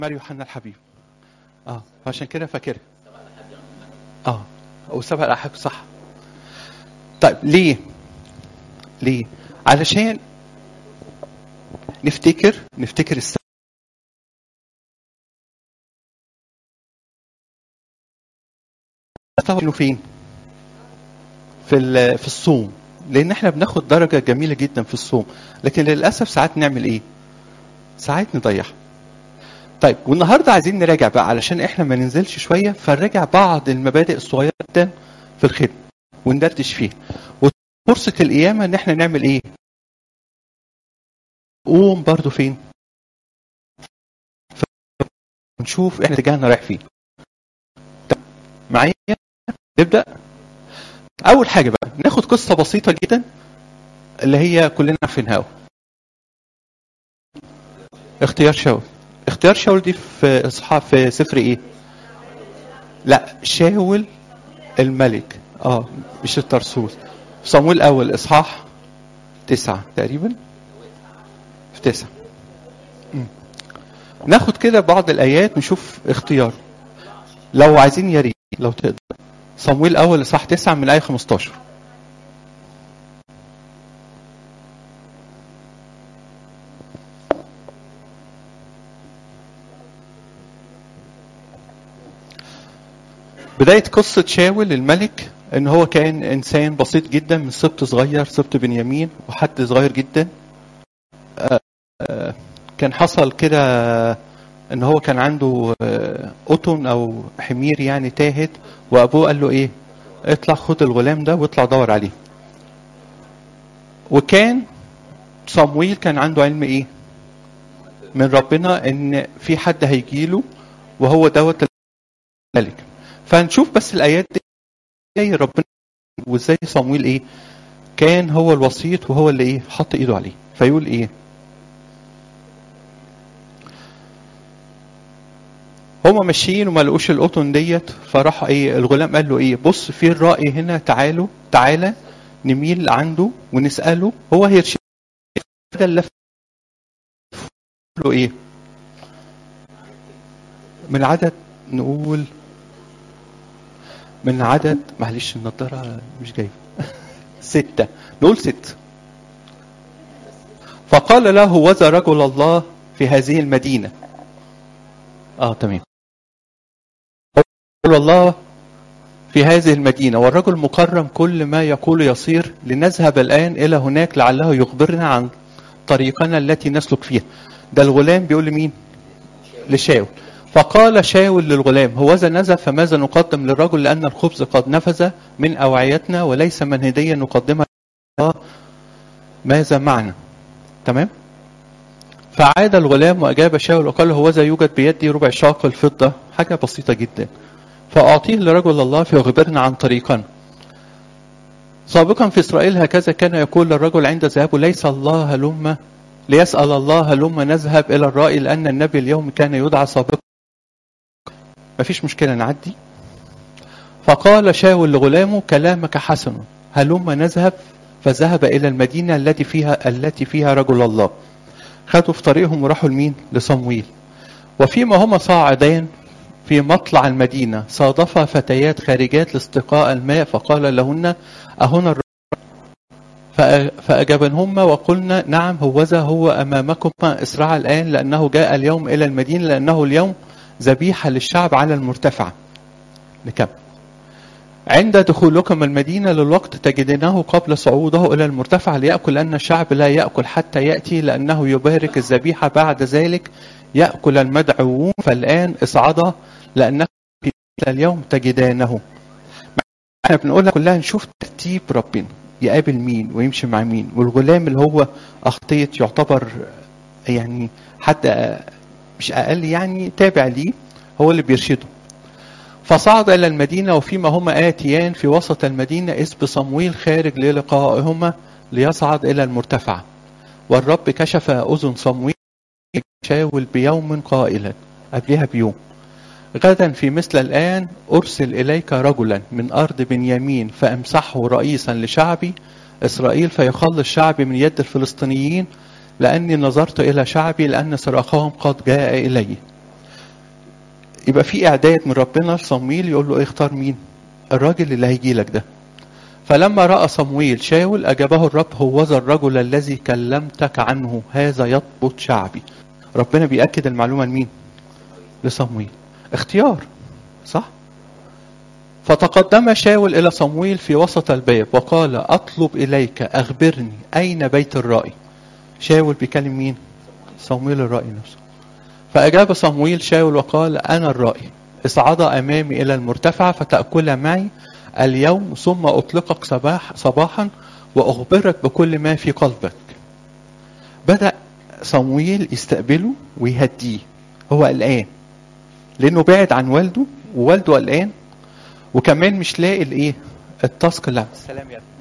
ماريو يوحنا الحبيب اه عشان كده فاكرها اه او سبع الاحاد صح طيب ليه ليه علشان نفتكر نفتكر السبب انه فين في ال- في الصوم لان احنا بناخد درجه جميله جدا في الصوم لكن للاسف ساعات نعمل ايه ساعات نضيعها طيب والنهارده عايزين نراجع بقى علشان احنا ما ننزلش شويه فنراجع بعض المبادئ الصغيره جدا في الخدمه وندردش فيها وفرصه القيامه ان احنا نعمل ايه قوم برضو فين ونشوف احنا اتجاهنا رايح فين طيب، معايا نبدا اول حاجه بقى ناخد قصه بسيطه جدا اللي هي كلنا عارفينها اختيار شاول اختيار شاول دي في اصحاح في سفر ايه لا شاول الملك اه مش الترسوس صمويل الاول اصحاح تسعة تقريبا في تسعة مم. ناخد كده بعض الايات نشوف اختيار لو عايزين يا ريت لو تقدر صمويل الاول اصحاح تسعة من الايه 15 بداية قصة شاول الملك ان هو كان انسان بسيط جدا من سبط صغير سبط بنيامين وحد صغير جدا آه، آه، كان حصل كده ان هو كان عنده آه، قطن او حمير يعني تاهت وابوه قال له ايه اطلع خد الغلام ده واطلع دور عليه وكان صمويل كان عنده علم ايه من ربنا ان في حد هيجيله وهو دوت الملك فهنشوف بس الايات دي ازاي ربنا وازاي صمويل ايه كان هو الوسيط وهو اللي ايه حط ايده عليه فيقول ايه هما ماشيين وما لقوش القطن ديت فراح ايه الغلام قال له ايه بص في الرأي هنا تعالوا تعالى نميل عنده ونسأله هو هيرشد ده اللي له ايه من العدد نقول من عدد معلش النضارة مش جايبة ستة نقول ست فقال له وذا رجل الله في هذه المدينة اه تمام رجل الله في هذه المدينة والرجل مكرم كل ما يقول يصير لنذهب الآن إلى هناك لعله يخبرنا عن طريقنا التي نسلك فيها ده الغلام بيقول لمين لشاول فقال شاول للغلام هوذا نزل فماذا نقدم للرجل لأن الخبز قد نفذ من أوعيتنا وليس من هدية نقدمها لله ماذا معنا تمام فعاد الغلام وأجاب شاول وقال هوذا يوجد بيدي ربع شاق الفضة حاجة بسيطة جدا فأعطيه لرجل الله فيخبرنا عن طريقنا سابقا في إسرائيل هكذا كان يقول للرجل عند ذهابه ليس الله هلم ليسأل الله هلم نذهب إلى الرأي لأن النبي اليوم كان يدعى سابقا مفيش مشكلة نعدي فقال شاول لغلامه كلامك حسن هلم نذهب فذهب إلى المدينة التي فيها التي فيها رجل الله خدوا في طريقهم وراحوا لمين لصمويل وفيما هما صاعدان في مطلع المدينة صادفا فتيات خارجات لاستقاء الماء فقال لهن أهنا الرجل فأ- فأجابنهما وقلنا نعم هوذا هو أمامكما اسرعا الآن لأنه جاء اليوم إلى المدينة لأنه اليوم ذبيحة للشعب على المرتفع نكمل عند دخولكم المدينة للوقت تجدينه قبل صعوده إلى المرتفع ليأكل لأن الشعب لا يأكل حتى يأتي لأنه يبارك الذبيحة بعد ذلك يأكل المدعوون فالآن اصعدا لأنكم في اليوم تجدانه احنا بنقولها كلها نشوف ترتيب ربنا يقابل مين ويمشي مع مين والغلام اللي هو أخطيت يعتبر يعني حد مش أقل يعني تابع ليه هو اللي بيرشده فصعد إلى المدينة وفيما هما آتيان في وسط المدينة إذ بصمويل خارج للقائهما ليصعد إلى المرتفع والرب كشف أذن صمويل شاول بيوم قائلا قبلها بيوم غدا في مثل الآن أرسل إليك رجلا من أرض بنيامين فأمسحه رئيسا لشعبي إسرائيل فيخلص شعبي من يد الفلسطينيين لأني نظرت إلى شعبي لأن صراخهم قد جاء إلي يبقى في اعداد من ربنا لصمويل يقول له ايه اختار مين الراجل اللي هيجي لك ده فلما راى صمويل شاول اجابه الرب هو ذا الرجل الذي كلمتك عنه هذا يضبط شعبي ربنا بياكد المعلومه لمين لصمويل اختيار صح فتقدم شاول الى صمويل في وسط الباب وقال اطلب اليك اخبرني اين بيت الرائي شاول بيكلم مين صمويل الرائي نفسه فأجاب صمويل شاول وقال أنا الرائي اصعد أمامي إلى المرتفع فتأكل معي اليوم ثم أطلقك صباح صباحا وأخبرك بكل ما في قلبك بدأ صمويل يستقبله ويهديه هو قلقان لأنه بعد عن والده ووالده قلقان وكمان مش لاقي الايه التاسك اللي السلام يا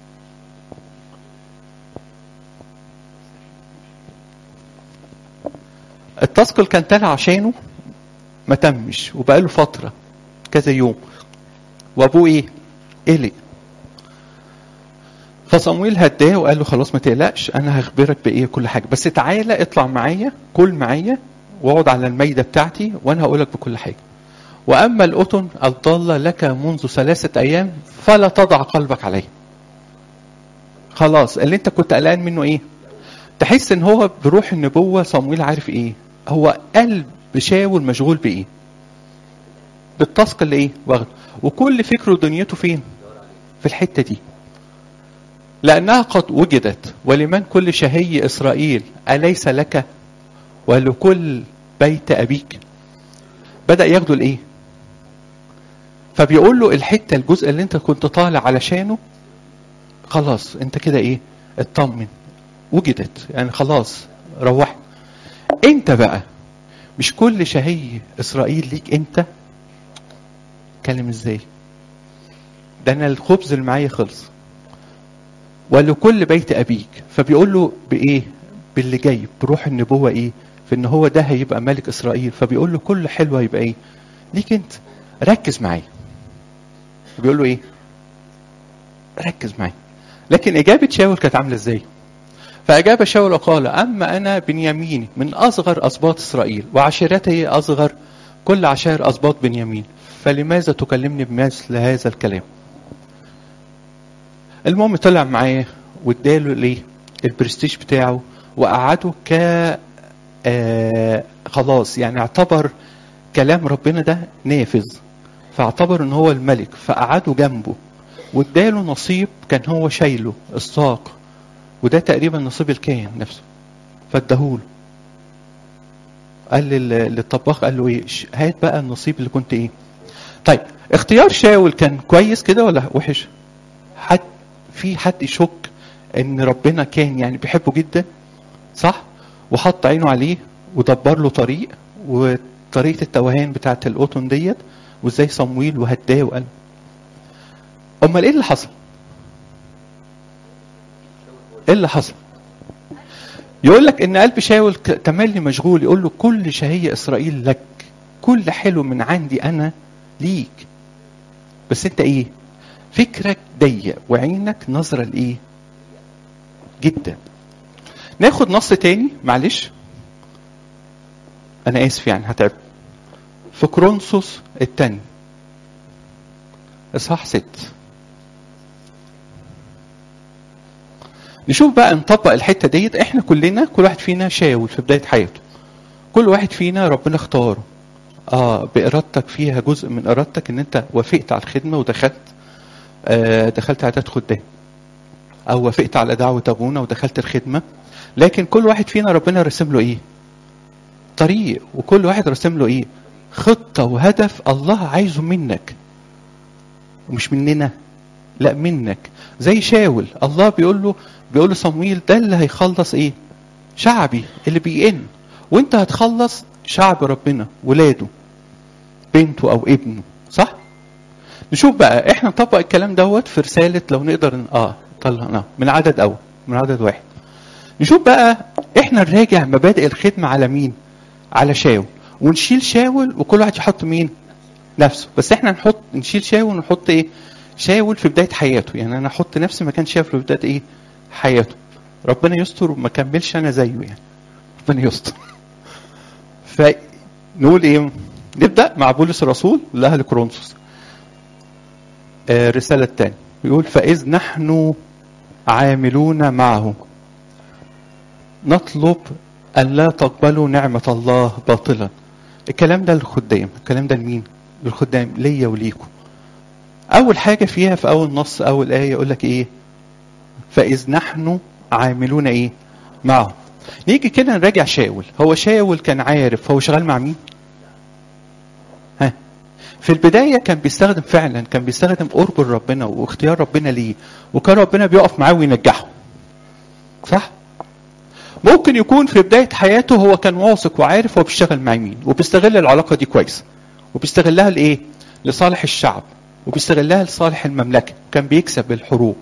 التاسك اللي كان طالع عشانه ما تمش وبقاله فتره كذا يوم وابوه ايه قلق فصمويل هداه وقال له خلاص ما تقلقش انا هخبرك بايه كل حاجه بس تعالى اطلع معايا كل معايا واقعد على الميده بتاعتي وانا هقول لك بكل حاجه واما الأتن الضالة لك منذ ثلاثة أيام فلا تضع قلبك عليه. خلاص اللي أنت كنت قلقان منه إيه؟ تحس إن هو بروح النبوة صمويل عارف إيه؟ هو قلب شاول مشغول بإيه؟ بالتاسك اللي إيه؟ واخده وكل فكره ودنيته فين؟ في الحتة دي. لأنها قد وجدت ولمن كل شهي إسرائيل أليس لك ولكل بيت أبيك بدأ ياخده الإيه؟ فبيقول له الحته الجزء اللي انت كنت طالع علشانه خلاص انت كده ايه اطمن وجدت يعني خلاص روحت انت بقى مش كل شهي اسرائيل ليك انت اتكلم ازاي ده انا الخبز اللي معايا خلص ولكل بيت ابيك فبيقول له بايه باللي جاي بروح النبوه ايه في ان هو ده هيبقى ملك اسرائيل فبيقول له كل حلو هيبقى ايه ليك انت ركز معايا بيقول له ايه ركز معايا لكن اجابه شاول كانت عامله ازاي فاجاب شاول وقال اما انا بنيامين من اصغر اسباط اسرائيل وعشيرتي اصغر كل عشائر اسباط بنيامين فلماذا تكلمني بمثل هذا الكلام المهم طلع معاه واداله الايه البرستيج بتاعه وقعده ك آه خلاص يعني اعتبر كلام ربنا ده نافذ فاعتبر ان هو الملك فقعده جنبه واداله نصيب كان هو شايله الساق وده تقريبا نصيب الكاهن نفسه فاداهوله قال للطباخ قال له ايه هات بقى النصيب اللي كنت ايه طيب اختيار شاول كان كويس كده ولا وحش حد في حد يشك ان ربنا كان يعني بيحبه جدا صح وحط عينه عليه ودبر له طريق وطريقه التوهان بتاعه القطن ديت وازاي صمويل وهداه وقال امال ايه اللي حصل ايه اللي حصل يقول لك ان قلب شاول تملي مشغول يقول له كل شهية اسرائيل لك كل حلو من عندي انا ليك بس انت ايه فكرك ضيق وعينك نظرة لايه جدا ناخد نص تاني معلش انا اسف يعني هتعب في كرونسوس الثاني اصحاح ست نشوف بقى نطبق الحته ديت احنا كلنا كل واحد فينا شاول في بدايه حياته كل واحد فينا ربنا اختاره اه بارادتك فيها جزء من ارادتك ان انت وافقت على الخدمه ودخلت آه دخلت اعداد خدام او وافقت على دعوه ابونا ودخلت الخدمه لكن كل واحد فينا ربنا رسم له ايه طريق وكل واحد رسم له ايه خطه وهدف الله عايزه منك ومش مننا لا منك زي شاول الله بيقول له بيقول له صمويل ده اللي هيخلص ايه شعبي اللي بيئن وانت هتخلص شعب ربنا ولاده بنته او ابنه صح نشوف بقى احنا نطبق الكلام دوت في رساله لو نقدر اه طلعنا من عدد اول من عدد واحد نشوف بقى احنا نراجع مبادئ الخدمه على مين على شاول ونشيل شاول وكل واحد يحط مين نفسه بس احنا نحط نشيل شاول ونحط ايه شاول في بدايه حياته يعني انا احط نفسي مكان شاول في بدايه ايه حياته ربنا يستر وما كملش انا زيه يعني ربنا يستر فنقول ايه نبدا مع بولس الرسول لاهل كورنثوس آه، الرساله الثانيه بيقول فاذ نحن عاملون معه نطلب ان لا تقبلوا نعمه الله باطلا الكلام ده للخدام الكلام ده لمين للخدام ليا وليكم اول حاجه فيها في اول نص اول ايه يقول لك ايه فاذ نحن عاملون ايه معه نيجي كده نراجع شاول هو شاول كان عارف هو شغال مع مين ها في البداية كان بيستخدم فعلا كان بيستخدم قرب ربنا واختيار ربنا ليه وكان ربنا بيقف معاه وينجحه صح ممكن يكون في بداية حياته هو كان واثق وعارف هو بيشتغل مع مين وبيستغل العلاقة دي كويس وبيستغلها لإيه لصالح الشعب وبيستغلها لصالح المملكة كان بيكسب الحروب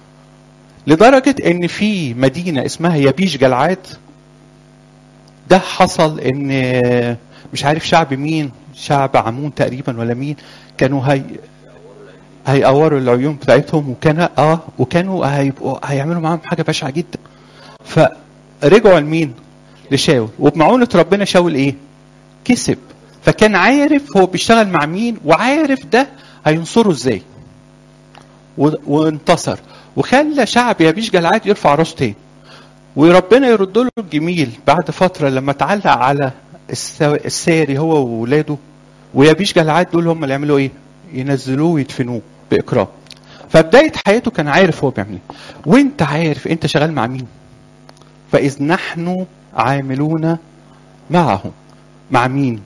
لدرجة ان في مدينة اسمها يبيش جلعاد ده حصل ان مش عارف شعب مين شعب عمون تقريبا ولا مين كانوا هي هيقوروا العيون بتاعتهم وكان اه وكانوا هيبقوا هيعملوا معاهم حاجه بشعه جدا فرجعوا لمين؟ لشاول وبمعونه ربنا شاول ايه؟ كسب فكان عارف هو بيشتغل مع مين وعارف ده هينصره ازاي و- وانتصر وخلى شعب يبيش جلعاد يرفع راسه تاني وربنا يرد له الجميل بعد فتره لما اتعلق على السا- الساري هو وولاده ويبيش جلعاد دول هم اللي يعملوا ايه؟ ينزلوه ويدفنوه باكرام. فبدايه حياته كان عارف هو بيعمل ايه. وانت عارف انت شغال مع مين؟ فاذ نحن عاملون معه. مع مين؟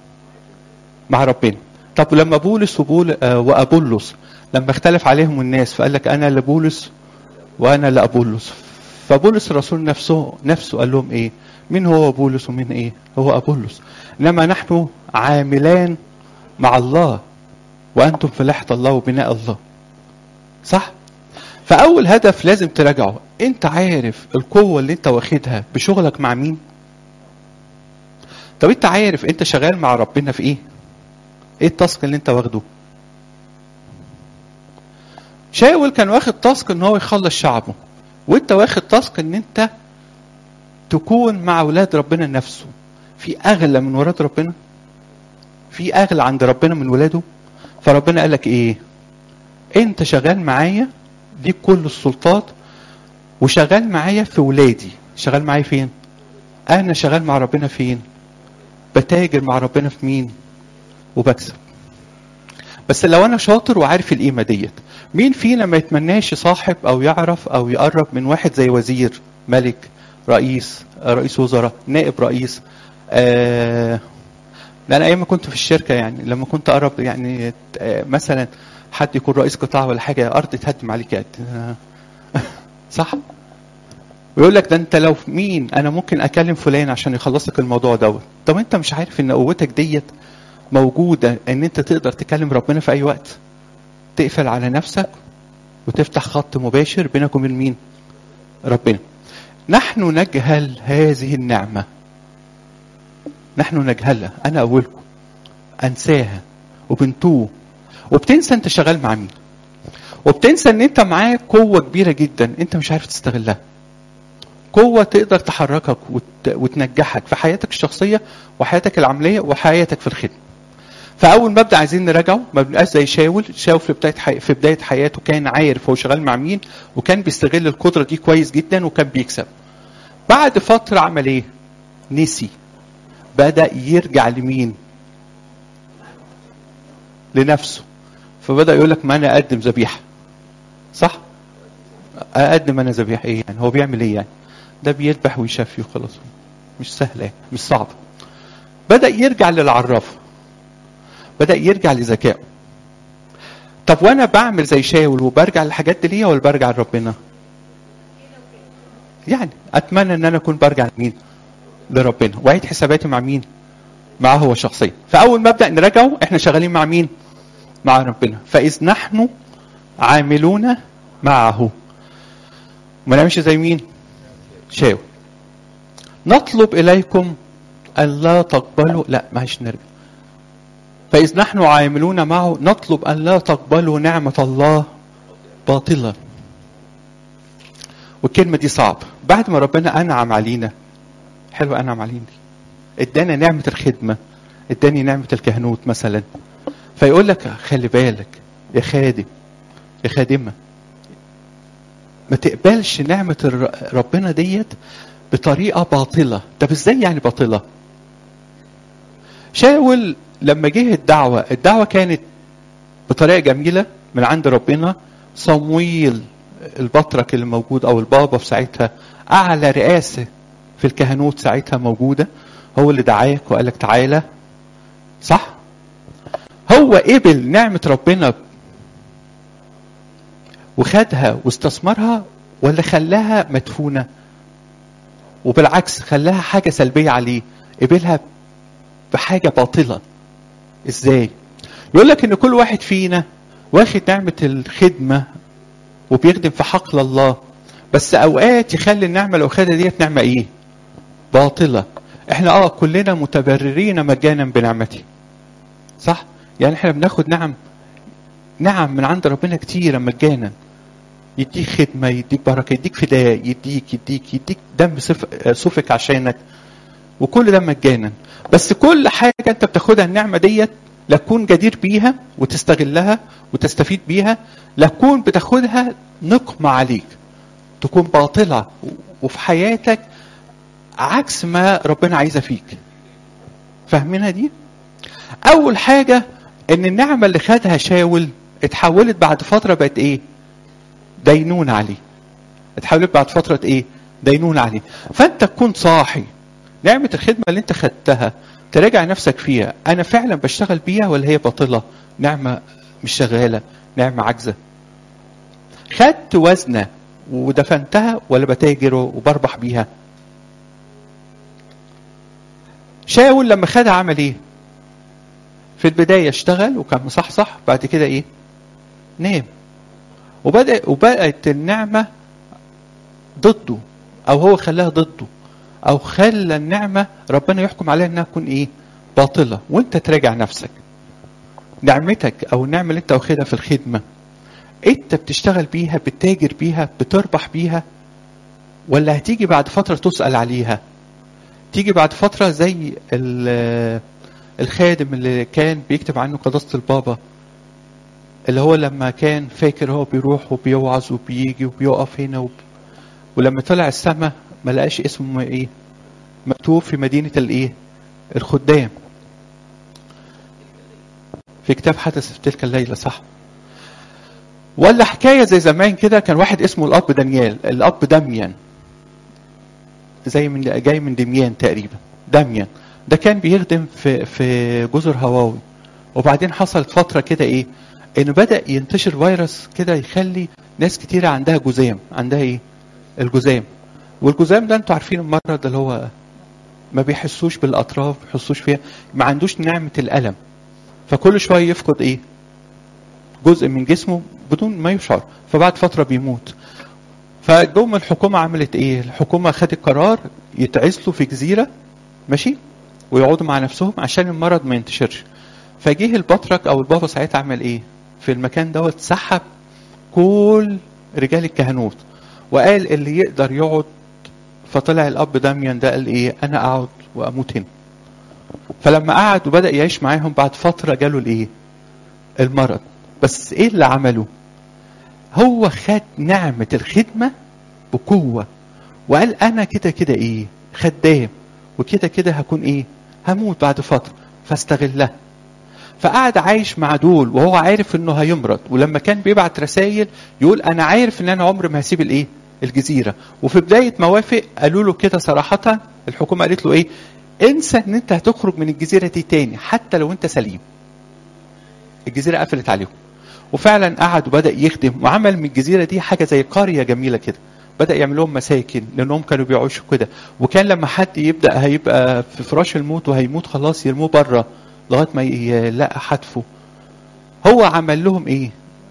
مع ربنا. طب لما بولس وبول آه وابولس لما اختلف عليهم الناس فقال لك انا لبولس وانا لابولس فبولس الرسول نفسه نفسه قال لهم ايه؟ مين هو بولس ومين ايه؟ هو ابولس. انما نحن عاملان مع الله وانتم فلاحة الله وبناء الله. صح؟ فاول هدف لازم تراجعه انت عارف القوة اللي انت واخدها بشغلك مع مين؟ طب انت عارف انت شغال مع ربنا في ايه؟ ايه التاسك اللي انت واخده؟ شاول كان واخد تاسك ان هو يخلص شعبه وانت واخد تاسك ان انت تكون مع اولاد ربنا نفسه في اغلى من ولاد ربنا في اغلى عند ربنا من ولاده فربنا قال لك ايه انت شغال معايا ليك كل السلطات وشغال معايا في ولادي شغال معايا فين انا شغال مع ربنا فين بتاجر مع ربنا في مين وبكسب بس لو انا شاطر وعارف القيمه ديت مين فينا ما يتمناش يصاحب او يعرف او يقرب من واحد زي وزير ملك رئيس رئيس وزراء نائب رئيس آه ده انا ايام ما كنت في الشركه يعني لما كنت اقرب يعني آه مثلا حد يكون رئيس قطاع ولا حاجه ارض تهدم عليك قد آه صح ويقول لك ده انت لو مين انا ممكن اكلم فلان عشان يخلصك الموضوع دوت طب انت مش عارف ان قوتك ديت موجوده ان انت تقدر تكلم ربنا في اي وقت تقفل على نفسك وتفتح خط مباشر بينك وبين مين ربنا نحن نجهل هذه النعمه نحن نجهلها انا اولكم انساها وبنتوه وبتنسى انت شغال مع مين وبتنسى ان انت معاك قوه كبيره جدا انت مش عارف تستغلها قوه تقدر تحركك وت... وتنجحك في حياتك الشخصيه وحياتك العمليه وحياتك في الخدمه فاول مبدا عايزين نراجعه ما بنبقاش زي شاول شاول في بدايه حي... في بدايه حياته كان عارف هو شغال مع مين وكان بيستغل القدره دي كويس جدا وكان بيكسب بعد فتره عمل ايه نسي بدا يرجع لمين لنفسه فبدا يقول لك ما انا اقدم ذبيحه صح اقدم انا ذبيحه ايه يعني هو بيعمل ايه يعني ده بيذبح ويشفي وخلاص مش سهله يعني مش صعبه بدا يرجع للعرافه بدا يرجع لذكائه طب وانا بعمل زي شاول وبرجع للحاجات دي ليا ولا برجع لربنا يعني اتمنى ان انا اكون برجع لمين لربنا واعيد حساباتي مع مين معاه هو شخصيا فاول مبدا نراجعه احنا شغالين مع مين مع ربنا فاذ نحن عاملون معه ما نعملش زي مين شاول نطلب اليكم الا تقبلوا لا معلش نرجع فإذ نحن عاملون معه نطلب أن لا تقبلوا نعمة الله باطلا والكلمة دي صعبة بعد ما ربنا أنعم علينا حلوة أنعم علينا دي ادانا نعمة الخدمة اداني نعمه الكهنوت مثلا فيقول لك خلي بالك يا خادم يا خادمه ما تقبلش نعمه الر- ربنا ديت بطريقه باطله طب ازاي يعني باطله شاول لما جه الدعوه الدعوه كانت بطريقه جميله من عند ربنا صمويل البطرك اللي موجود او البابا في ساعتها اعلى رئاسه في الكهنوت ساعتها موجوده هو اللي دعاك وقال لك تعالى صح هو قبل نعمه ربنا وخدها واستثمرها ولا خلاها مدفونه وبالعكس خلاها حاجه سلبيه عليه قبلها بحاجه باطله ازاي يقول لك ان كل واحد فينا واخد نعمه الخدمه وبيخدم في حقل الله بس اوقات يخلي النعمه اللي واخدها ديت نعمه ايه باطله احنا اه كلنا متبررين مجانا بنعمته صح يعني احنا بناخد نعم نعم من عند ربنا كتيرة مجانا يديك خدمة يديك بركة يديك فداء يديك يديك يديك دم سف- سفك عشانك وكل ده مجانا بس كل حاجة انت بتاخدها النعمة ديت لا تكون جدير بيها وتستغلها وتستفيد بيها لا تكون بتاخدها نقمة عليك تكون باطلة وفي حياتك عكس ما ربنا عايزها فيك فاهمينها دي اول حاجة ان النعمة اللي خدها شاول اتحولت بعد فترة بقت ايه دينون عليه اتحولت بعد فترة ايه دينون عليه فانت تكون صاحي نعمة الخدمة اللي انت خدتها تراجع نفسك فيها انا فعلا بشتغل بيها ولا هي باطلة نعمة مش شغالة نعمة عاجزة خدت وزنة ودفنتها ولا بتاجر وبربح بيها شاول لما خدها عمل ايه في البداية اشتغل وكان مصحصح بعد كده ايه نام وبدأ وبقت النعمة ضده او هو خلاها ضده او خلى النعمة ربنا يحكم عليها انها تكون ايه باطلة وانت تراجع نفسك نعمتك او النعمة اللي انت واخدها في الخدمة انت بتشتغل بيها بتتاجر بيها بتربح بيها ولا هتيجي بعد فترة تسأل عليها تيجي بعد فترة زي ال- الخادم اللي كان بيكتب عنه قداسة البابا اللي هو لما كان فاكر هو بيروح وبيوعظ وبيجي وبيقف هنا وب... ولما طلع السما ما لقاش اسمه ايه مكتوب في مدينة الايه الخدام في كتاب حدث في تلك الليلة صح ولا حكاية زي زمان كده كان واحد اسمه الأب دانيال الأب دميان زي من جاي من دميان تقريبا دميان ده كان بيخدم في في جزر هواوي وبعدين حصلت فترة كده ايه انه بدأ ينتشر فيروس كده يخلي ناس كتيرة عندها جذام عندها ايه الجذام والجذام ده انتوا عارفين المرض اللي هو ما بيحسوش بالاطراف ما بيحسوش فيها ما عندوش نعمة الألم فكل شوية يفقد ايه جزء من جسمه بدون ما يشعر فبعد فترة بيموت فجم الحكومة عملت ايه الحكومة خدت قرار يتعزلوا في جزيرة ماشي ويقعدوا مع نفسهم عشان المرض ما ينتشرش فجه البطرك او البابا ساعتها عمل ايه في المكان دوت سحب كل رجال الكهنوت وقال اللي يقدر يقعد فطلع الاب داميان ده قال ايه انا اقعد واموت هنا فلما قعد وبدا يعيش معاهم بعد فتره جاله الايه المرض بس ايه اللي عمله هو خد نعمه الخدمه بقوه وقال انا كده كده ايه خدام وكده كده هكون ايه هموت بعد فتره فاستغلها فقعد عايش مع دول وهو عارف انه هيمرض ولما كان بيبعت رسائل يقول انا عارف ان انا عمري ما هسيب الايه الجزيره وفي بدايه ما وافق قالوا له كده صراحه الحكومه قالت له ايه انسى ان انت هتخرج من الجزيره دي تاني حتى لو انت سليم الجزيره قفلت عليهم وفعلا قعد وبدا يخدم وعمل من الجزيره دي حاجه زي قريه جميله كده بدا يعمل لهم مساكن لانهم كانوا بيعيشوا كده وكان لما حد يبدا هيبقى في فراش الموت وهيموت خلاص يرموه بره لغايه ما يلاقي حتفه هو عمل لهم ايه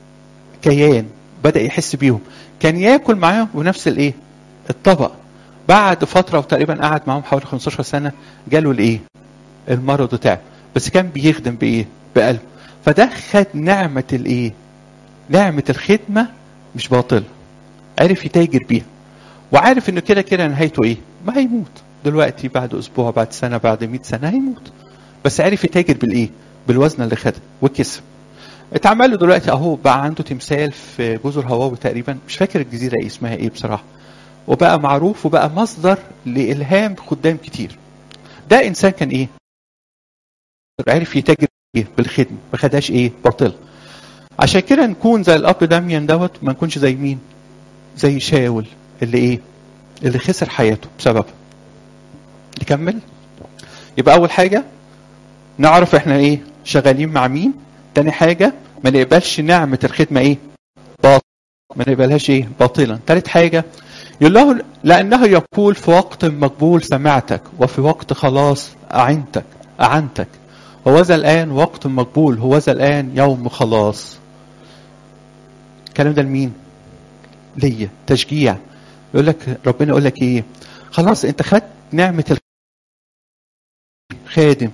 كيان بدا يحس بيهم كان ياكل معاهم بنفس الايه الطبق بعد فتره وتقريبا قعد معاهم حوالي 15 سنه جاله الايه المرض بتاعه بس كان بيخدم بايه بقلبه فده خد نعمه الايه نعمه الخدمه مش باطله عرف يتاجر بيها وعارف انه كده كده نهايته ايه ما هيموت دلوقتي بعد اسبوع بعد سنه بعد 100 سنه هيموت بس عرف يتاجر بالايه بالوزن اللي خده وكسب اتعمل له دلوقتي اهو بقى عنده تمثال في جزر هواوي تقريبا مش فاكر الجزيره ايه اسمها ايه بصراحه وبقى معروف وبقى مصدر لالهام خدام كتير ده انسان كان ايه عرف يتاجر ايه بالخدمه ما خدهاش ايه باطل عشان كده نكون زي الاب داميان دوت ما نكونش زي مين زي شاول اللي ايه اللي خسر حياته بسببها نكمل يبقى اول حاجه نعرف احنا ايه شغالين مع مين تاني حاجه ما نقبلش نعمه الخدمه ايه باطل ما نقبلهاش ايه باطلا تالت حاجه يقول له لانه يقول في وقت مقبول سمعتك وفي وقت خلاص اعنتك اعنتك هوذا الان وقت مقبول هوذا الان يوم خلاص الكلام ده لمين ليا تشجيع يقول لك ربنا يقول لك ايه خلاص انت خدت نعمه الخادم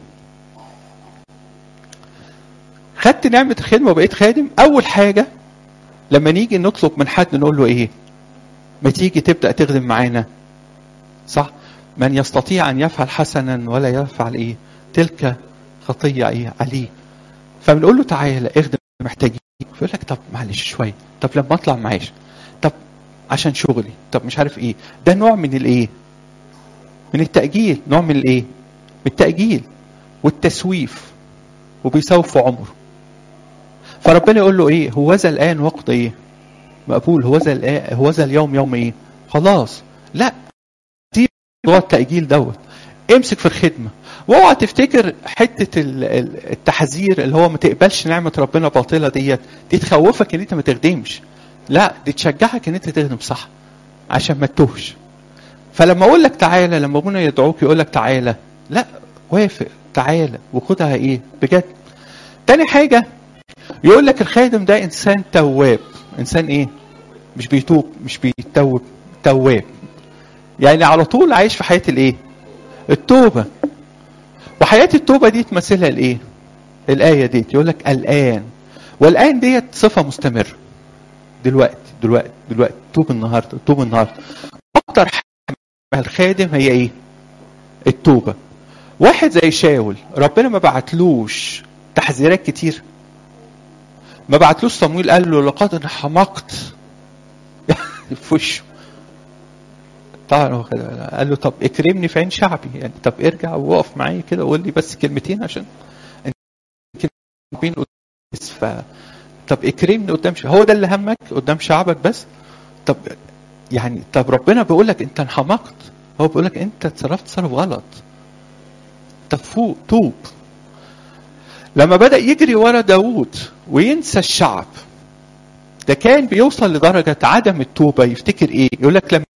خدت نعمه الخدمه وبقيت خادم اول حاجه لما نيجي نطلب من حد نقول له ايه ما تيجي تبدا تخدم معانا صح من يستطيع ان يفعل حسنا ولا يفعل ايه تلك خطيه ايه عليه فبنقول له تعالى اخدم محتاجين فيقول لك طب معلش شويه طب لما اطلع معاش طب عشان شغلي طب مش عارف ايه ده نوع من الايه من التاجيل نوع من الايه من التاجيل والتسويف وبيسوف عمره فربنا يقول له ايه هوذا الان وقت ايه مقبول هوذا الآن هوذا اليوم يوم ايه خلاص لا سيب موضوع التاجيل دوت امسك في الخدمه واوعى تفتكر حته التحذير اللي هو ما تقبلش نعمه ربنا باطله ديت دي تخوفك ان انت ما تخدمش لا دي تشجعك ان انت تخدم صح عشان ما تتوهش فلما اقول لك تعالى لما ابونا يدعوك يقول لك تعالى لا وافق تعالى وخدها ايه بجد تاني حاجه يقول لك الخادم ده انسان تواب انسان ايه مش بيتوب مش بيتوب تواب يعني على طول عايش في حياه الايه التوبه وحياه التوبه دي تمثلها الايه الايه دي يقول لك الان والان ديت صفه مستمره دلوقتي دلوقتي دلوقتي توب النهارده توب النهارده اكتر حاجه الخادم هي ايه التوبه واحد زي شاول ربنا ما بعتلوش تحذيرات كتير ما بعتلوش صمويل قال له لقد انحمقت في وشه طبعا هو قال له طب اكرمني في عين شعبي يعني طب ارجع ووقف معايا كده وقول لي بس كلمتين عشان كلمتين ف طب اكرمني قدام شعبي هو ده اللي همك قدام شعبك بس طب يعني طب ربنا بيقول لك انت انحمقت هو بيقول لك انت اتصرفت تصرف غلط طب فوق توب لما بدأ يجري ورا داوود وينسى الشعب ده كان بيوصل لدرجة عدم التوبة يفتكر ايه يقول لك لما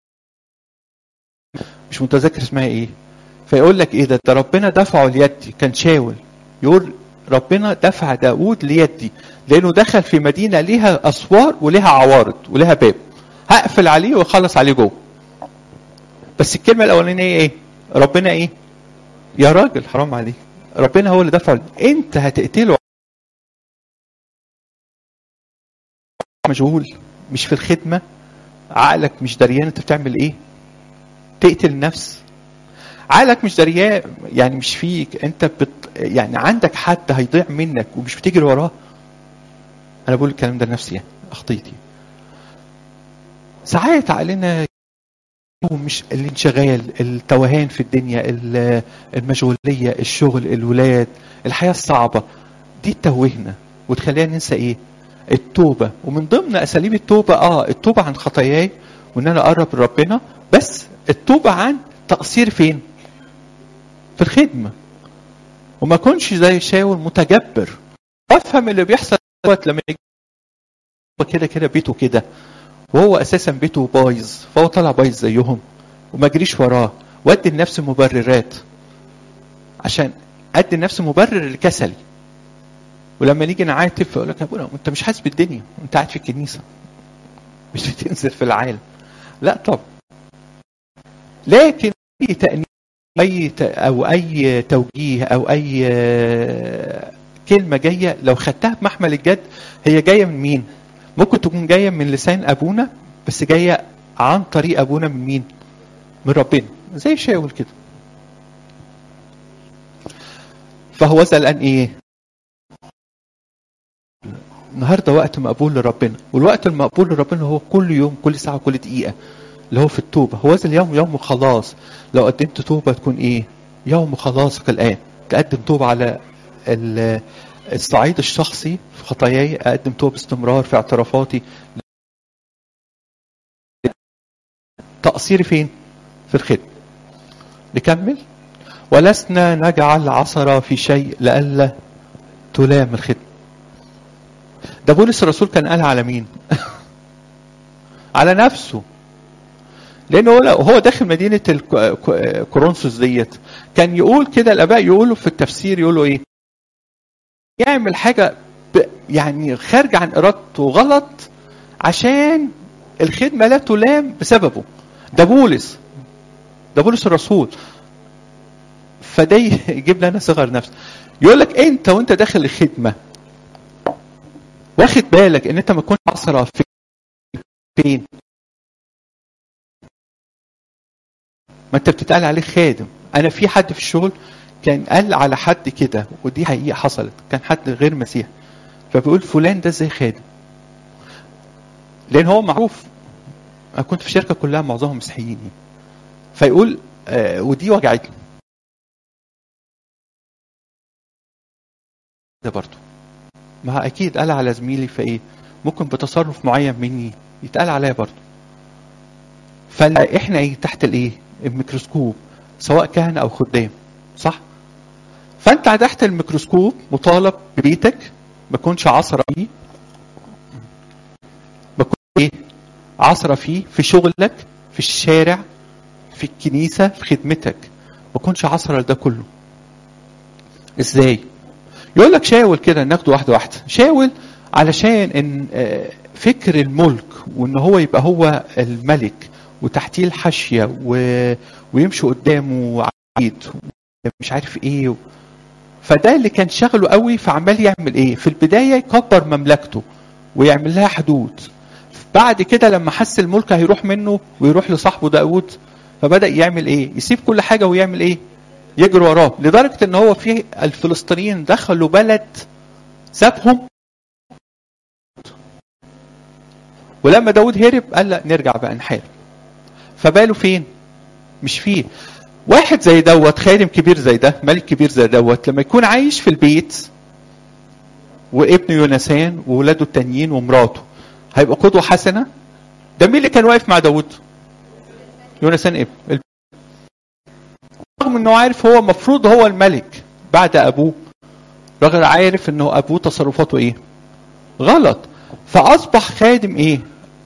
مش متذكر اسمها ايه فيقول لك ايه ده ده ربنا دفعه ليدي كان شاول يقول ربنا دفع داود ليدي لانه دخل في مدينه ليها اسوار وليها عوارض وليها باب هقفل عليه واخلص عليه جوه بس الكلمه الاولانيه ايه ربنا ايه يا راجل حرام عليك ربنا هو اللي دفعه انت هتقتله مشغول مش في الخدمه عقلك مش دريان انت بتعمل ايه تقتل النفس عقلك مش دريان يعني مش فيك انت بت يعني عندك حد هيضيع منك ومش بتجري وراه انا بقول الكلام ده لنفسي يعني اخطيتي ساعات عقلنا مش الانشغال التوهان في الدنيا المشغوليه الشغل الولاد الحياه الصعبه دي تتوهنا وتخلينا ننسى ايه التوبه ومن ضمن اساليب التوبه اه التوبه عن خطاياي وان انا اقرب لربنا بس التوبه عن تقصير فين في الخدمه وما اكونش زي شاول متجبر افهم اللي بيحصل دوت لما كده كده بيته كده وهو اساسا بيته بايظ فهو طلع بايظ زيهم وما اجريش وراه وادي لنفسي مبررات عشان ادي لنفسي مبرر لكسلي ولما نيجي نعاتب فيقول لك يا ابونا انت مش حاسس بالدنيا انت قاعد في الكنيسه مش بتنزل في العالم لا طب لكن اي تأنيب اي او اي توجيه او اي كلمه جايه لو خدتها بمحمل الجد هي جايه من مين؟ ممكن تكون جايه من لسان ابونا بس جايه عن طريق ابونا من مين؟ من ربنا زي شاول كده. فهو الان ايه النهارده وقت مقبول لربنا والوقت المقبول لربنا هو كل يوم كل ساعه كل دقيقه اللي هو في التوبه هو هذا اليوم يوم خلاص لو قدمت توبه تكون ايه يوم خلاصك الان تقدم توبه على ال- الصعيد الشخصي في خطاياي اقدم توبه باستمرار في اعترافاتي تقصيري فين في الخدمه نكمل ولسنا نجعل عثرة في شيء لئلا تلام الخدمة ده بولس الرسول كان قالها على مين على نفسه لانه هو هو داخل مدينه الك- كورنثوس ديت كان يقول كده الاباء يقولوا في التفسير يقولوا ايه يعمل حاجه ب- يعني خارجه عن ارادته غلط عشان الخدمه لا تلام بسببه ده بولس ده بولس الرسول فده يجيب لنا صغر نفس يقول لك انت وانت داخل الخدمه واخد بالك ان انت ما تكونش عصره في فين ما انت بتتقال عليه خادم انا في حد في الشغل كان قال على حد كده ودي حقيقه حصلت كان حد غير مسيحي فبيقول فلان ده ازاي خادم لان هو معروف انا كنت في شركه كلها معظمهم مسيحيين فيقول آه ودي وجعتني ده برضه ما اكيد قال على زميلي فايه ممكن بتصرف معين مني يتقال عليا برضه فاحنا ايه تحت الايه الميكروسكوب سواء كهنه او خدام صح فانت تحت الميكروسكوب مطالب ببيتك ما تكونش عصره فيه ما تكونش ايه عصره فيه في شغلك في الشارع في الكنيسه في خدمتك ما تكونش عصره لده كله ازاي يقول لك شاول كده ناخده واحده واحده شاول علشان ان آه، فكر الملك وان هو يبقى هو الملك وتحتيه الحاشيه و... ويمشي قدامه عبيد مش عارف ايه و... فده اللي كان شغله قوي فعمال يعمل ايه في البدايه يكبر مملكته ويعمل لها حدود بعد كده لما حس الملك هيروح منه ويروح لصاحبه داود فبدا يعمل ايه يسيب كل حاجه ويعمل ايه يجري وراه لدرجه ان هو في الفلسطينيين دخلوا بلد سابهم ولما داود هرب قال لا نرجع بقى نحارب فباله فين مش فيه واحد زي دوت خادم كبير زي ده ملك كبير زي دوت لما يكون عايش في البيت وابنه يونسان وولاده التانيين ومراته هيبقى قدوة حسنة ده مين اللي كان واقف مع داود يونسان ابن رغم انه عارف هو المفروض هو الملك بعد ابوه رغم عارف انه ابوه تصرفاته ايه غلط فاصبح خادم ايه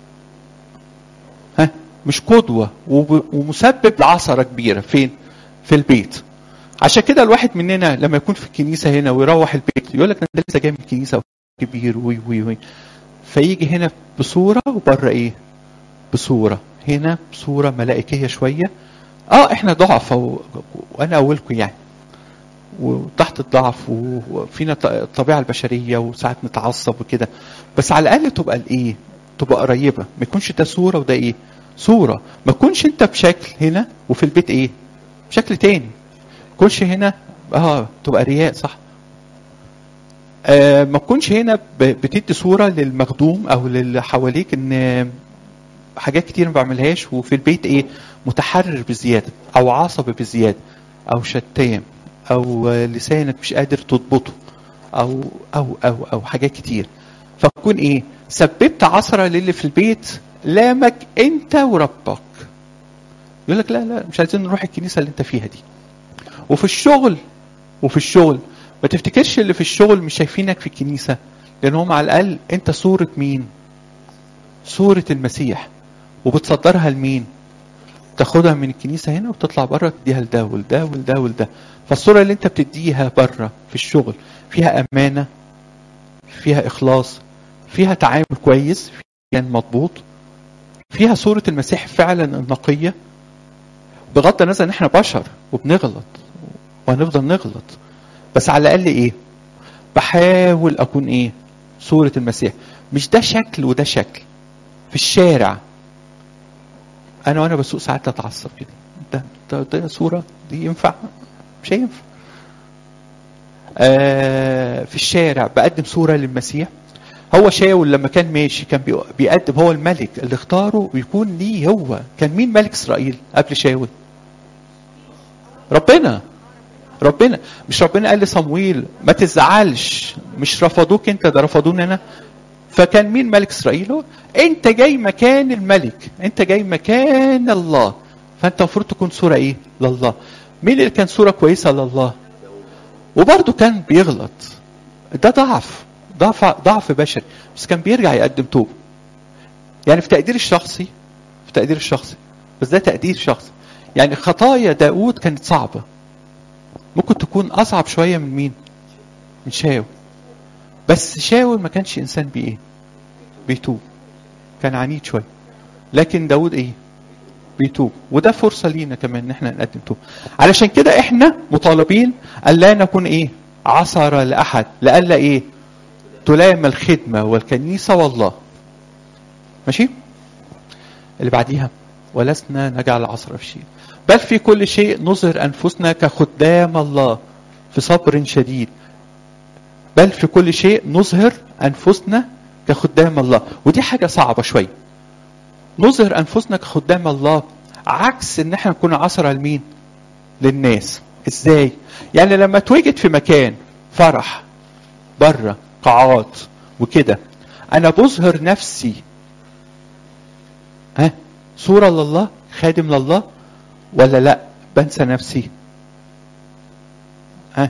ها مش قدوة وب- ومسبب لعثرة كبيرة فين في البيت عشان كده الواحد مننا لما يكون في الكنيسة هنا ويروح البيت يقول لك انا لسه جاي من الكنيسة كبير وي وي وي فيجي هنا بصورة وبره ايه بصورة هنا بصورة ملائكية شوية اه احنا ضعف و... وانا اولكم يعني وتحت الضعف و- وفينا ط- الطبيعه البشريه وساعات نتعصب وكده بس على الاقل تبقى الايه تبقى قريبه ما يكونش ده صوره وده ايه صوره ما تكونش انت بشكل هنا وفي البيت ايه بشكل تاني ما تكونش هنا اه تبقى رياء صح آه ما تكونش هنا ب- بتدي صوره للمخدوم او للي حواليك ان حاجات كتير ما بعملهاش وفي البيت ايه متحرر بزياده او عصبي بزياده او شتام او لسانك مش قادر تضبطه او او او او حاجات كتير فتكون ايه سببت عثره للي في البيت لامك انت وربك يقول لك لا لا مش عايزين نروح الكنيسه اللي انت فيها دي وفي الشغل وفي الشغل ما تفتكرش اللي في الشغل مش شايفينك في الكنيسه لان هم على الاقل انت صوره مين صوره المسيح وبتصدرها لمين تاخدها من الكنيسه هنا وتطلع بره تديها لده ولده ولده ولده فالصوره اللي انت بتديها بره في الشغل فيها امانه فيها اخلاص فيها تعامل كويس فيها مضبوط فيها صوره المسيح فعلا النقيه بغض النظر ان احنا بشر وبنغلط وهنفضل نغلط بس على الاقل ايه بحاول اكون ايه صوره المسيح مش ده شكل وده شكل في الشارع انا وانا بسوق ساعات اتعصب كده ده ده, ده صوره دي ينفع مش هينفع آه في الشارع بقدم صوره للمسيح هو شاول لما كان ماشي كان بي- بيقدم هو الملك اللي اختاره ويكون ليه هو كان مين ملك اسرائيل قبل شاول ربنا ربنا مش ربنا قال لصمويل ما تزعلش مش رفضوك انت ده رفضوني انا فكان مين ملك اسرائيل هو انت جاي مكان الملك انت جاي مكان الله فانت المفروض تكون صوره ايه لله مين اللي كان صوره كويسه لله وبرضه كان بيغلط ده ضعف ضعف ضعف بشري بس كان بيرجع يقدم توبه يعني في تقدير الشخصي في تقدير الشخصي بس ده تقدير شخصي يعني خطايا داود كانت صعبه ممكن تكون اصعب شويه من مين من شاول بس شاول ما كانش انسان بايه بيتوب كان عنيد شويه لكن داود ايه بيتوب وده فرصه لينا كمان ان احنا نقدم توب علشان كده احنا مطالبين الا نكون ايه عثر لاحد لئلا ايه تلام الخدمه والكنيسه والله ماشي اللي بعديها ولسنا نجعل عصر في شيء بل في كل شيء نظهر انفسنا كخدام الله في صبر شديد بل في كل شيء نظهر انفسنا كخدام الله ودي حاجه صعبه شويه نظهر انفسنا كخدام الله عكس ان احنا نكون عصرة لمين للناس ازاي يعني لما تواجد في مكان فرح بره قاعات وكده انا بظهر نفسي ها صورة لله خادم لله ولا لا بنسى نفسي ها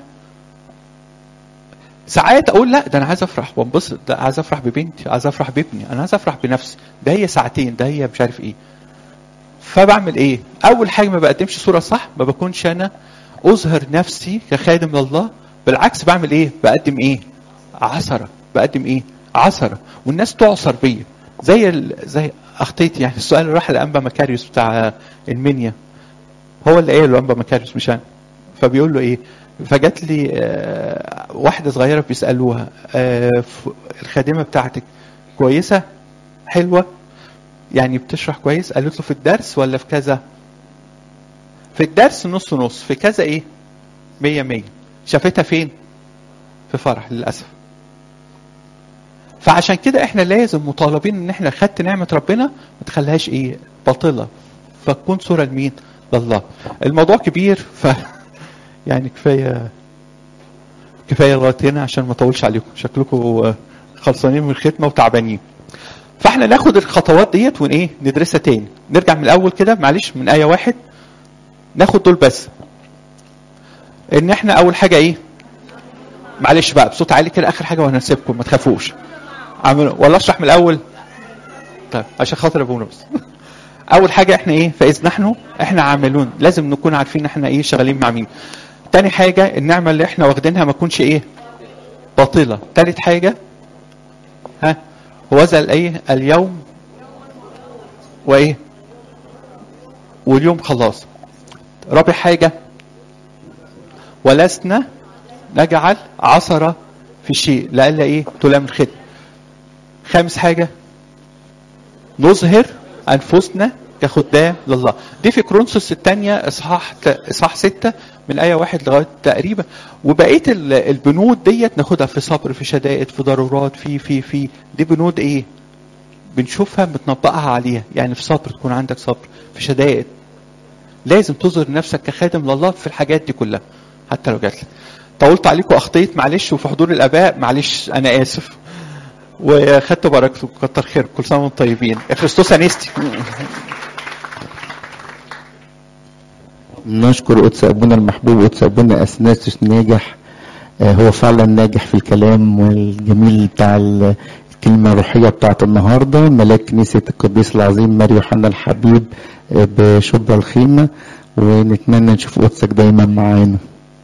ساعات اقول لا ده انا عايز افرح وانبسط ده عايز افرح ببنتي عايز افرح بابني انا عايز افرح بنفسي ده هي ساعتين ده هي مش عارف ايه فبعمل ايه اول حاجه ما بقدمش صوره صح ما بكونش انا اظهر نفسي كخادم لله بالعكس بعمل ايه بقدم ايه عثره بقدم ايه عثره والناس تعصر بيا زي ال... زي اخطيتي يعني السؤال اللي راح لانبا مكاريوس بتاع المنيا هو اللي قاله انبا مكاريوس مش انا فبيقول له ايه فجات لي آه، واحده صغيره بيسالوها آه، ف- الخادمه بتاعتك كويسه حلوه يعني بتشرح كويس قالت له في الدرس ولا في كذا في الدرس نص نص في كذا ايه مية مية شافتها فين في فرح للأسف فعشان كده احنا لازم مطالبين ان احنا خدت نعمة ربنا ما تخليهاش ايه باطلة فتكون صورة لمين لله الموضوع كبير ف يعني كفاية كفاية لغاية هنا عشان ما اطولش عليكم شكلكم آه، خلصانين من الختمة وتعبانين فاحنا ناخد الخطوات ديت ون ايه ندرسها تاني نرجع من الاول كده معلش من ايه واحد ناخد دول بس ان احنا اول حاجه ايه معلش بقى بصوت عالي كده اخر حاجه وهنسيبكم ما تخافوش اعملوا ولا اشرح من الاول طيب عشان خاطر ابونا بس اول حاجه احنا ايه فاذ نحن احنا عاملون لازم نكون عارفين احنا ايه شغالين مع مين تاني حاجه النعمه اللي احنا واخدينها ما تكونش ايه باطله تالت حاجه ها هو ذا الايه اليوم وايه واليوم خلاص رابع حاجه ولسنا نجعل عثرة في شيء لألا ايه تلام الخدمة خامس حاجة نظهر أنفسنا كخدام لله دي في كرونسوس الثانية إصحاح إصحاح ستة من آية واحد لغاية تقريبا وبقية ال- البنود ديت ناخدها في صبر في شدائد في ضرورات في في في دي بنود إيه؟ بنشوفها بنطبقها عليها يعني في صبر تكون عندك صبر في شدائد لازم تظهر نفسك كخادم لله في الحاجات دي كلها حتى لو جات لك طولت عليكم اخطيت معلش وفي حضور الاباء معلش انا اسف وخدت بركته كتر خير كل سنه وانتم طيبين يا كريستوس انستي نشكر قدس ابونا المحبوب قدس ابونا اثناسيوس ناجح آه، هو فعلا ناجح في الكلام والجميل بتاع ال- الكلمة الروحية بتاعت النهاردة ملاك كنيسة القديس العظيم ماري يوحنا الحبيب آه، بشبرا الخيمة ونتمنى نشوف قدسك دايما معانا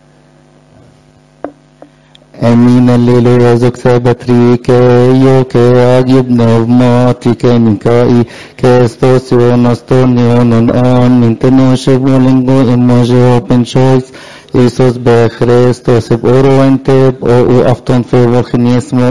Amin alleluia zog sabatrike io che agibno mati che minkai che stosionos tonionon on intenoshe volingo in moje open choice Jesus be Christos eb oro ente o u afton fe volchiniesmo